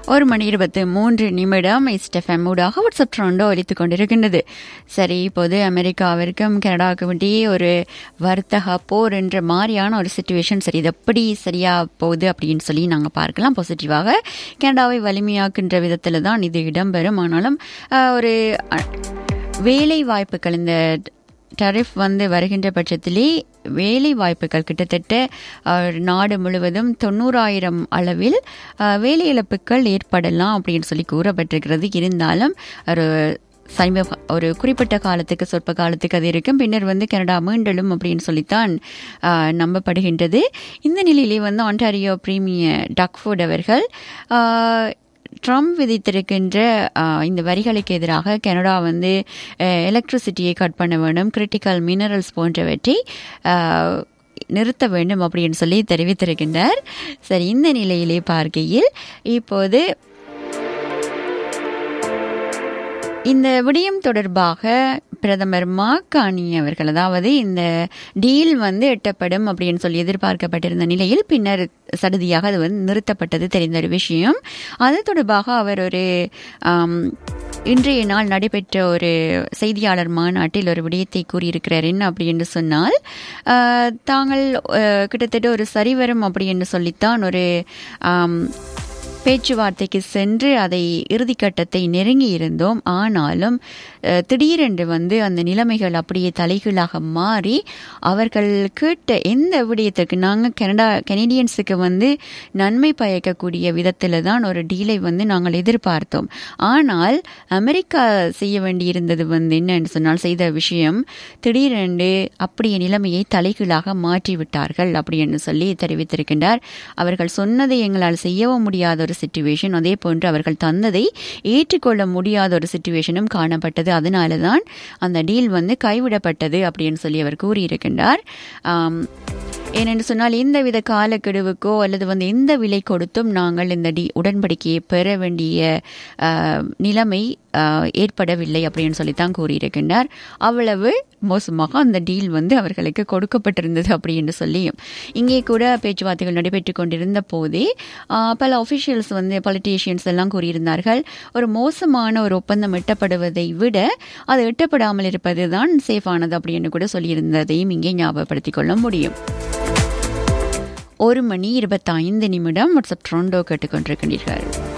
ஒரு மணி இருபத்து மூன்று நிமிடம் இஸ்டெஃப்எம் ஊடாக வாட்ஸ்அப் ட்ரெண்டோ ஒலித்துக் கொண்டிருக்கின்றது சரி இப்போது அமெரிக்காவிற்கும் கனடாவுக்கும் இடையே ஒரு வர்த்தக போர் என்ற மாதிரியான ஒரு சுச்சுவேஷன் சரி இது எப்படி சரியா போகுது அப்படின்னு சொல்லி நாங்கள் பார்க்கலாம் பாசிட்டிவாக கனடாவை வலிமையாக்குன்ற விதத்தில் தான் இது இடம்பெறும் ஆனாலும் அஹ், ஒரு அஹ், வேலை வாய்ப்புகள் இந்த டரிஃப் வந்து வருகின்ற பட்சத்திலே வேலை வாய்ப்புகள் கிட்டத்தட்ட அஹ், நாடு முழுவதும் தொண்ணூறாயிரம் அளவில் அஹ், வேலை இழப்புகள் ஏற்படலாம் அப்படின்னு சொல்லி கூறப்பட்டிருக்கிறது இருந்தாலும் ஒரு சமீப ஒரு குறிப்பிட்ட காலத்துக்கு சொற்ப காலத்துக்கு அது இருக்கும் பின்னர் வந்து கனடா மீண்டலும் அப்படின்னு சொல்லித்தான் அஹ், நம்பப்படுகின்றது இந்த நிலையிலே வந்து ஆண்டாரியோ பிரீமியர் டக்ஃபோர்ட் அவர்கள் அஹ், ட்ரம்ப் விதித்திருக்கின்ற ஆஹ், இந்த வரிகளுக்கு எதிராக கனடா வந்து எலக்ட்ரிசிட்டியை கட் பண்ண வேண்டும் கிரிட்டிக்கல் மினரல்ஸ் போன்றவற்றை ஆஹ், நிறுத்த வேண்டும் அப்படின்னு சொல்லி தெரிவித்திருக்கின்றார் சரி இந்த நிலையிலே பார்க்கையில் இப்போது இந்த விடயம் தொடர்பாக பிரதமர் மாக்கானி அவர்கள் அதாவது இந்த டீல் வந்து எட்டப்படும் அப்படின்னு சொல்லி எதிர்பார்க்கப்பட்டிருந்த நிலையில் பின்னர் சடுதியாக அது வந்து நிறுத்தப்பட்டது தெரிந்த ஒரு விஷயம் அது தொடர்பாக அவர் ஒரு ஆம், இன்றைய நாள் நடைபெற்ற ஒரு செய்தியாளர் மாநாட்டில் ஒரு விடயத்தை கூறியிருக்கிறார் என்ன அப்படின்னு சொன்னால் ஆஹ், தாங்கள் ஆஹ், கிட்டத்தட்ட ஒரு சரிவரும் அப்படின்னு சொல்லித்தான் ஒரு ஆம், பேச்சுவார்த்தைக்கு சென்று அதை இறுதிக்கட்டத்தை நெருங்கி இருந்தோம் ஆனாலும் அஹ், திடீரென்று வந்து அந்த நிலைமைகள் அப்படியே தலைகீழாக மாறி அவர்கள் கேட்ட எந்த விடயத்திற்கு நாங்கள் கனடா கனடியன்ஸுக்கு வந்து நன்மை பயக்கக்கூடிய விதத்தில் தான் ஒரு டீலை வந்து நாங்கள் எதிர்பார்த்தோம் ஆனால் அமெரிக்கா செய்ய வேண்டியிருந்தது வந்து என்னன்னு சொன்னால் செய்த விஷயம் திடீரென்று அப்படியே நிலைமையை தலைகீழாக மாற்றிவிட்டார்கள் அப்படின்னு சொல்லி தெரிவித்திருக்கின்றார் அவர்கள் சொன்னதை எங்களால் செய்யவும் முடியாத ஒரு சுச்சுவேஷன் அதே போன்று அவர்கள் தந்ததை ஏற்றுக்கொள்ள முடியாத ஒரு சுச்சுவேஷனும் காணப்பட்டது அதனால தான் அந்த டீல் வந்து கைவிடப்பட்டது அப்படின்னு சொல்லி அவர் கூறியிருக்கின்றார் ஆம், ஏனென்று சொன்னால் எந்தவித காலக்கெடுவுக்கோ அல்லது வந்து எந்த விலை கொடுத்தும் நாங்கள் இந்த டி உடன்படிக்கையை பெற வேண்டிய ஆஹ், நிலைமை ஆஹ், ஏற்படவில்லை அப்படின்னு சொல்லித்தான் கூறியிருக்கின்றார் அவ்வளவு மோசமாக அந்த டீல் வந்து அவர்களுக்கு கொடுக்கப்பட்டிருந்தது அப்படின்னு சொல்லியும் இங்கே கூட பேச்சுவார்த்தைகள் நடைபெற்று கொண்டிருந்த போதே ஆஹ், பல ஒஃபிஷியல்ஸ் வந்து பொலிட்டீஷியன்ஸ் எல்லாம் கூறியிருந்தார்கள் ஒரு மோசமான ஒரு ஒப்பந்தம் எட்டப்படுவதை விட அது எட்டப்படாமல் இருப்பது தான் சேஃபானது அப்படின்னு கூட சொல்லியிருந்ததையும் இங்கே ஞாபகப்படுத்திக் கொள்ள முடியும் ஒரு மணி இருபத்தைந்து நிமிடம் வாட்ஸ்அப் ட்ரோண்டோ கேட்டுக்கொண்டிருக்கின்றீர்கள்